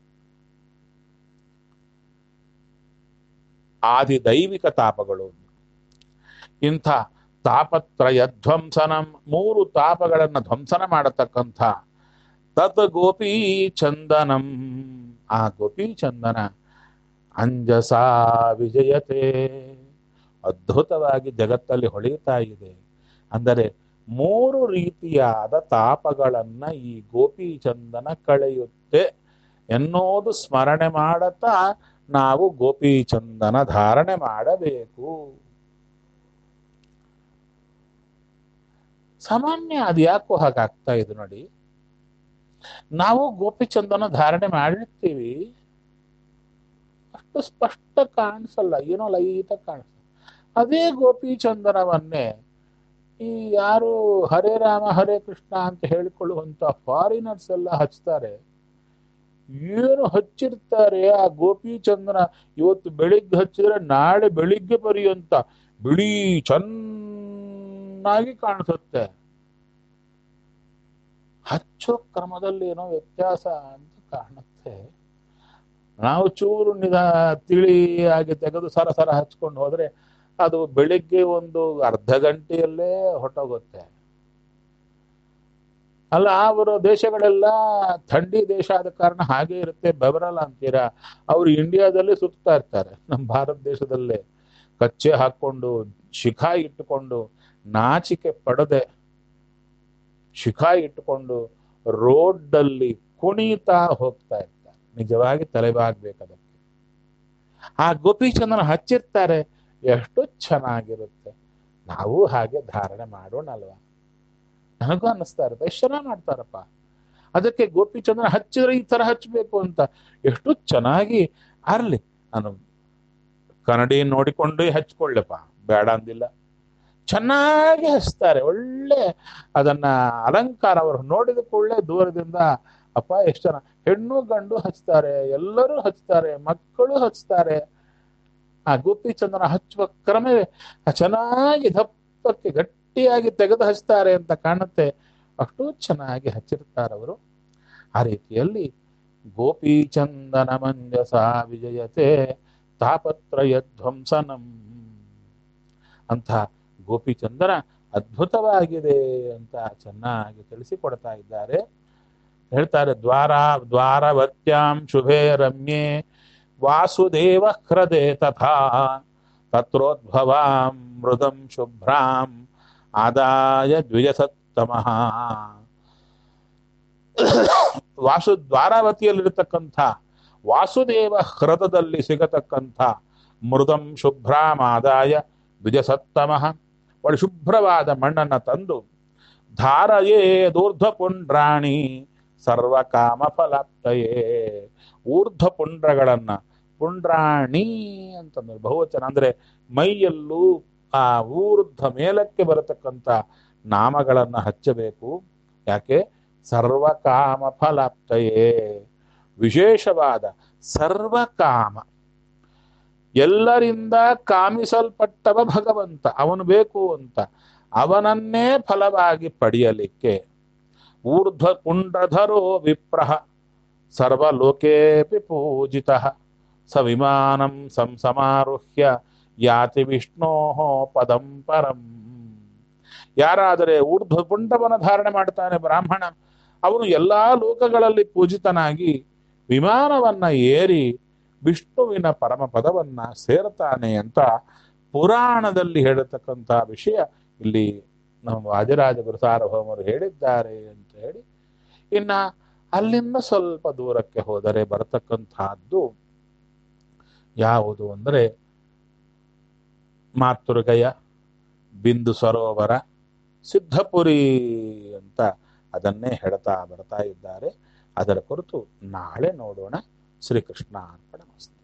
ಆದಿ ದೈವಿಕ ತಾಪಗಳು ಇಂಥ ತಾಪತ್ರಯ ಧ್ವಂಸನಂ ಮೂರು ತಾಪಗಳನ್ನ ಧ್ವಂಸನ ಮಾಡತಕ್ಕಂಥ ತತ್ ಗೋಪಿ ಚಂದನಂ ಆ ಗೋಪಿ ಚಂದನ ಅಂಜಸಾ ವಿಜಯತೆ ಅದ್ಭುತವಾಗಿ ಜಗತ್ತಲ್ಲಿ ಹೊಳೆಯುತ್ತಾ ಇದೆ ಅಂದರೆ ಮೂರು ರೀತಿಯಾದ ತಾಪಗಳನ್ನ ಈ ಗೋಪಿ ಚಂದನ ಕಳೆಯುತ್ತೆ ಎನ್ನುವುದು ಸ್ಮರಣೆ ಮಾಡುತ್ತಾ ನಾವು ಗೋಪಿ ಚಂದನ ಧಾರಣೆ ಮಾಡಬೇಕು ಸಾಮಾನ್ಯ ಅದು ಯಾಕೋ ಹಾಗಾಗ್ತಾ ಇದೆ ನೋಡಿ ನಾವು ಗೋಪಿ ಚಂದನ ಧಾರಣೆ ಮಾಡಿರ್ತೀವಿ ಅಷ್ಟು ಸ್ಪಷ್ಟ ಕಾಣಿಸಲ್ಲ ಏನೋ ಲೈಟ ಕಾಣಿಸಲ್ಲ ಅದೇ ಗೋಪಿ ಚಂದನವನ್ನೇ ಈ ಯಾರು ಹರೇ ರಾಮ ಹರೇ ಕೃಷ್ಣ ಅಂತ ಹೇಳಿಕೊಳ್ಳುವಂತ ಫಾರಿನರ್ಸ್ ಎಲ್ಲ ಹಚ್ತಾರೆ ಏನು ಹಚ್ಚಿರ್ತಾರೆ ಆ ಗೋಪಿ ಚಂದನ ಇವತ್ತು ಬೆಳಿಗ್ಗೆ ಹಚ್ಚಿದ್ರೆ ನಾಳೆ ಬೆಳಿಗ್ಗೆ ಪರ್ಯಂತ ಬಿಳಿ ಚೆನ್ನಾಗಿ ಕಾಣಿಸುತ್ತೆ ಹಚ್ಚೋ ಕ್ರಮದಲ್ಲಿ ಏನೋ ವ್ಯತ್ಯಾಸ ಅಂತ ಕಾಣುತ್ತೆ ನಾವು ಚೂರು ನಿಧ ತಿಳಿಯಾಗಿ ತೆಗೆದು ಸರ ಸರ ಹಚ್ಕೊಂಡು ಹೋದ್ರೆ ಅದು ಬೆಳಿಗ್ಗೆ ಒಂದು ಅರ್ಧ ಗಂಟೆಯಲ್ಲೇ ಹೊಟ್ಟೋಗುತ್ತೆ ಅಲ್ಲ ಅವರು ದೇಶಗಳೆಲ್ಲ ಥಂಡಿ ದೇಶ ಆದ ಕಾರಣ ಹಾಗೆ ಇರುತ್ತೆ ಬೆವರಲ್ಲ ಅಂತೀರಾ ಅವರು ಇಂಡಿಯಾದಲ್ಲಿ ಸುತ್ತಾ ಇರ್ತಾರೆ ನಮ್ಮ ಭಾರತ ದೇಶದಲ್ಲೇ ಕಚ್ಚೆ ಹಾಕೊಂಡು ಶಿಖಾ ಇಟ್ಟುಕೊಂಡು ನಾಚಿಕೆ ಪಡದೆ ಶಿಖಾ ಇಟ್ಟುಕೊಂಡು ರೋಡ್ನಲ್ಲಿ ಕುಣಿತಾ ಹೋಗ್ತಾ ಇರ್ತಾರೆ ನಿಜವಾಗಿ ತಲೆಬಾಗ್ಬೇಕು ಅದಕ್ಕೆ ಆ ಗೋಪಿಚಂದ್ರನ ಹಚ್ಚಿರ್ತಾರೆ ಎಷ್ಟು ಚೆನ್ನಾಗಿರುತ್ತೆ ನಾವು ಹಾಗೆ ಧಾರಣೆ ಮಾಡೋಣಲ್ವಾ ನನಗೂ ಅನ್ನಿಸ್ತಾ ಇರುತ್ತೆ ಎಷ್ಟು ಚೆನ್ನಾಗಿ ಮಾಡ್ತಾರಪ್ಪ ಅದಕ್ಕೆ ಗೋಪಿಚಂದ್ರನ ಹಚ್ಚಿದ್ರೆ ಈ ತರ ಹಚ್ಚಬೇಕು ಅಂತ ಎಷ್ಟು ಚೆನ್ನಾಗಿ ಅರ್ಲಿ ನಾನು ಕನ್ನಡಿ ನೋಡಿಕೊಂಡು ಹಚ್ಕೊಳ್ಳಪ್ಪ ಬೇಡ ಅಂದಿಲ್ಲ ಚೆನ್ನಾಗಿ ಹಚ್ತಾರೆ ಒಳ್ಳೆ ಅದನ್ನ ಅಲಂಕಾರ ಅವರು ನೋಡಿದ ಕೂಡಲೇ ದೂರದಿಂದ ಅಪ್ಪ ಎಷ್ಟು ಜನ ಹೆಣ್ಣು ಗಂಡು ಹಚ್ತಾರೆ ಎಲ್ಲರೂ ಹಚ್ತಾರೆ ಮಕ್ಕಳು ಹಚ್ತಾರೆ ಆ ಗೋಪಿ ಚಂದನ ಹಚ್ಚುವ ಕ್ರಮವೇ ಚೆನ್ನಾಗಿ ದಪ್ಪಕ್ಕೆ ಗಟ್ಟಿಯಾಗಿ ತೆಗೆದು ಹಚ್ತಾರೆ ಅಂತ ಕಾಣುತ್ತೆ ಅಷ್ಟು ಚೆನ್ನಾಗಿ ಹಚ್ಚಿರ್ತಾರೆ ಅವರು ಆ ರೀತಿಯಲ್ಲಿ ಗೋಪಿ ಚಂದನ ಮಂಜಸ ವಿಜಯತೆ ತಾಪತ್ರಯ ಧ್ವಂಸನಂ ಅಂತ ಗೋಪಿ ಚಂದನ ಅದ್ಭುತವಾಗಿದೆ ಅಂತ ಚೆನ್ನಾಗಿ ತಿಳಿಸಿಕೊಡ್ತಾ ಇದ್ದಾರೆ ಹೇಳ್ತಾರೆ ದ್ವಾರ ದ್ವಾರವತ್ಯಾಂ ಶುಭೆ ರಮ್ಯೆ ವಾಸುದೇವ ಹೃದೆ ತಥಾ ತತ್ರೋದ್ಭವಾಂ ಮೃದಂ ಶುಭ್ರಾಂ ಆದಾಯ ದ್ವಿಜಸತ್ತಮಃ ವಾಸು ದ್ವಾರಾವತಿಯಲ್ಲಿರತಕ್ಕಂಥ ವಾಸುದೇವ ಹೃದದಲ್ಲಿ ಸಿಗತಕ್ಕಂಥ ಮೃದಂ ಶುಭ್ರಾಮಾದಾಯ ವಿಜಸತ್ತಮಃ ಒಳ್ಳೆ ಶುಭ್ರವಾದ ಮಣ್ಣನ್ನು ತಂದು ಧಾರಯೇ ದೂರ್ಧ್ವ ಪುಂಡ್ರಾಣಿ ಸರ್ವಕಾಮ ಫಲಾಪ್ತಯೇ ಊರ್ಧ್ವ ಪುಂಡ್ರಗಳನ್ನ ಪುಂಡ್ರಾಣಿ ಅಂತಂದ್ರೆ ಬಹುವಚನ ಅಂದ್ರೆ ಮೈಯಲ್ಲೂ ಆ ಊರ್ಧ್ವ ಮೇಲಕ್ಕೆ ಬರತಕ್ಕಂಥ ನಾಮಗಳನ್ನ ಹಚ್ಚಬೇಕು ಯಾಕೆ ಸರ್ವಕಾಮ ಫಲಾಪ್ತಯೇ ವಿಶೇಷವಾದ ಸರ್ವಕಾಮ ಎಲ್ಲರಿಂದ ಕಾಮಿಸಲ್ಪಟ್ಟವ ಭಗವಂತ ಅವನು ಬೇಕು ಅಂತ ಅವನನ್ನೇ ಫಲವಾಗಿ ಪಡೆಯಲಿಕ್ಕೆ ಊರ್ಧ್ವ ಪುಂಡ್ರಧರೋ ವಿಪ್ರಹ ಸರ್ವಲೋಕೇಪಿ ಪೂಜಿತ ಸ ವಿಮಾನಂ ಸಂಸಮಾರುಹ್ಯ ಯಾತಿ ವಿಷ್ಣೋ ಪದಂ ಪರಂ ಯಾರಾದರೆ ಊರ್ಧ್ವ ಪುಂಡವನ ಧಾರಣೆ ಮಾಡ್ತಾನೆ ಬ್ರಾಹ್ಮಣ ಅವನು ಎಲ್ಲಾ ಲೋಕಗಳಲ್ಲಿ ಪೂಜಿತನಾಗಿ ವಿಮಾನವನ್ನ ಏರಿ ವಿಷ್ಣುವಿನ ಪರಮ ಪದವನ್ನ ಸೇರ್ತಾನೆ ಅಂತ ಪುರಾಣದಲ್ಲಿ ಹೇಳತಕ್ಕಂಥ ವಿಷಯ ಇಲ್ಲಿ ನಮ್ಮ ವಾದಿರಾಜ ಗುರುಸಾರ್ವಭೌಮರು ಹೇಳಿದ್ದಾರೆ ಅಂತ ಹೇಳಿ ಇನ್ನ ಅಲ್ಲಿಂದ ಸ್ವಲ್ಪ ದೂರಕ್ಕೆ ಹೋದರೆ ಬರತಕ್ಕಂತಹದ್ದು ಯಾವುದು ಅಂದರೆ ಮಾತೃಗಯ ಬಿಂದು ಸರೋವರ ಸಿದ್ಧಪುರಿ ಅಂತ ಅದನ್ನೇ ಹೇಳ್ತಾ ಬರ್ತಾ ಇದ್ದಾರೆ ಅದರ ಕುರಿತು ನಾಳೆ ನೋಡೋಣ ಶ್ರೀಕೃಷ್ಣ ಅರ್ಪಣ